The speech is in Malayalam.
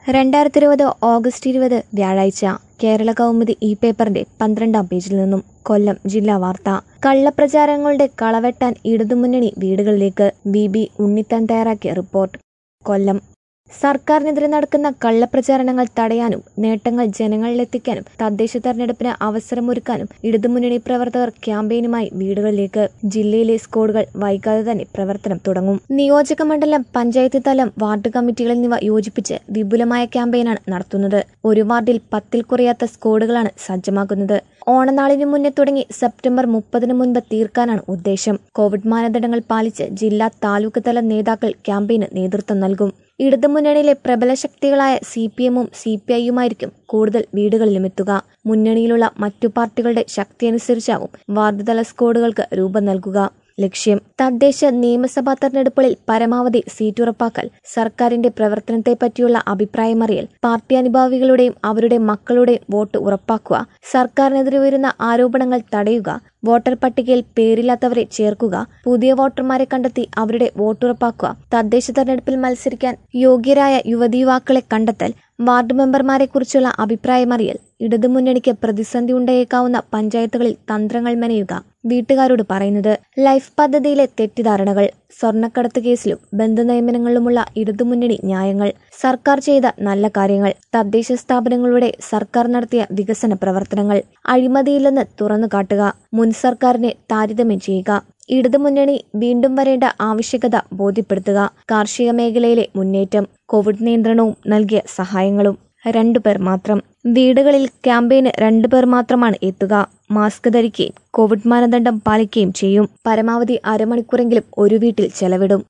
രണ്ടായിരത്തി ഇരുപത് ഓഗസ്റ്റ് ഇരുപത് വ്യാഴാഴ്ച കേരള കൗമുദി ഈ പേപ്പറിന്റെ പന്ത്രണ്ടാം പേജിൽ നിന്നും കൊല്ലം ജില്ലാ വാർത്ത കള്ളപ്രചാരങ്ങളുടെ കളവെട്ടാൻ ഇടതുമുന്നണി വീടുകളിലേക്ക് ബി ബി ഉണ്ണിത്താൻ തയ്യാറാക്കിയ റിപ്പോർട്ട് കൊല്ലം സർക്കാരിനെതിരെ നടക്കുന്ന കള്ളപ്രചാരണങ്ങൾ തടയാനും നേട്ടങ്ങൾ ജനങ്ങളിലെത്തിക്കാനും തദ്ദേശ തെരഞ്ഞെടുപ്പിന് അവസരമൊരുക്കാനും ഇടതുമുന്നണി പ്രവർത്തകർ ക്യാമ്പയിനുമായി വീടുകളിലേക്ക് ജില്ലയിലെ സ്ക്വാഡുകൾ വൈകാതെ തന്നെ പ്രവർത്തനം തുടങ്ങും നിയോജക മണ്ഡലം പഞ്ചായത്ത് തലം വാർഡ് കമ്മിറ്റികൾ എന്നിവ യോജിപ്പിച്ച് വിപുലമായ ക്യാമ്പയിനാണ് നടത്തുന്നത് ഒരു വാർഡിൽ പത്തിൽ കുറയാത്ത സ്ക്വാഡുകളാണ് സജ്ജമാക്കുന്നത് ഓണനാളിന് മുന്നേ തുടങ്ങി സെപ്റ്റംബർ മുപ്പതിന് മുൻപ് തീർക്കാനാണ് ഉദ്ദേശം കോവിഡ് മാനദണ്ഡങ്ങൾ പാലിച്ച് ജില്ലാ താലൂക്ക് തല നേതാക്കൾ ക്യാമ്പയിന് നേതൃത്വം നൽകും ഇടതുമുന്നണിയിലെ പ്രബല ശക്തികളായ സി പി എമ്മും സി പി ഐയുമായിരിക്കും കൂടുതൽ വീടുകളിലും എത്തുക മുന്നണിയിലുള്ള മറ്റു പാർട്ടികളുടെ ശക്തിയനുസരിച്ചാവും വാർഡ് തല സ്ക്വാഡുകൾക്ക് രൂപം നൽകുക ലക്ഷ്യം തദ്ദേശ നിയമസഭാ തെരഞ്ഞെടുപ്പുകളിൽ പരമാവധി സീറ്റ് ഉറപ്പാക്കൽ സർക്കാരിന്റെ പ്രവർത്തനത്തെ പറ്റിയുള്ള അഭിപ്രായമറിയൽ പാർട്ടി അനുഭാവികളുടെയും അവരുടെ മക്കളുടെയും വോട്ട് ഉറപ്പാക്കുക സർക്കാരിനെതിരെ വരുന്ന ആരോപണങ്ങൾ തടയുക വോട്ടർ പട്ടികയിൽ പേരില്ലാത്തവരെ ചേർക്കുക പുതിയ വോട്ടർമാരെ കണ്ടെത്തി അവരുടെ വോട്ടുറപ്പാക്കുക തദ്ദേശ തെരഞ്ഞെടുപ്പിൽ മത്സരിക്കാൻ യോഗ്യരായ യുവതീയുവാക്കളെ കണ്ടെത്തൽ വാർഡ് മെമ്പർമാരെക്കുറിച്ചുള്ള അഭിപ്രായമറിയൽ ഇടതുമുന്നണിക്ക് പ്രതിസന്ധി ഉണ്ടായേക്കാവുന്ന പഞ്ചായത്തുകളിൽ തന്ത്രങ്ങൾ മെനയുക വീട്ടുകാരോട് പറയുന്നത് ലൈഫ് പദ്ധതിയിലെ തെറ്റിദ്ധാരണകൾ സ്വർണ്ണക്കടത്ത് കേസിലും ബന്ധനിയമനങ്ങളിലുമുള്ള ഇടതുമുന്നണി ന്യായങ്ങൾ സർക്കാർ ചെയ്ത നല്ല കാര്യങ്ങൾ തദ്ദേശ സ്ഥാപനങ്ങളുടെ സർക്കാർ നടത്തിയ വികസന പ്രവർത്തനങ്ങൾ അഴിമതിയില്ലെന്ന് തുറന്നു കാട്ടുക മുൻ സർക്കാരിനെ താരതമ്യം ചെയ്യുക ഇടതുമുന്നണി വീണ്ടും വരേണ്ട ആവശ്യകത ബോധ്യപ്പെടുത്തുക കാർഷിക മേഖലയിലെ മുന്നേറ്റം കോവിഡ് നിയന്ത്രണവും നൽകിയ സഹായങ്ങളും രണ്ടുപേർ മാത്രം വീടുകളിൽ ക്യാമ്പയിന് രണ്ടുപേർ മാത്രമാണ് എത്തുക മാസ്ക് ധരിക്കുകയും കോവിഡ് മാനദണ്ഡം പാലിക്കുകയും ചെയ്യും പരമാവധി അരമണിക്കൂറെങ്കിലും ഒരു വീട്ടിൽ ചെലവിടും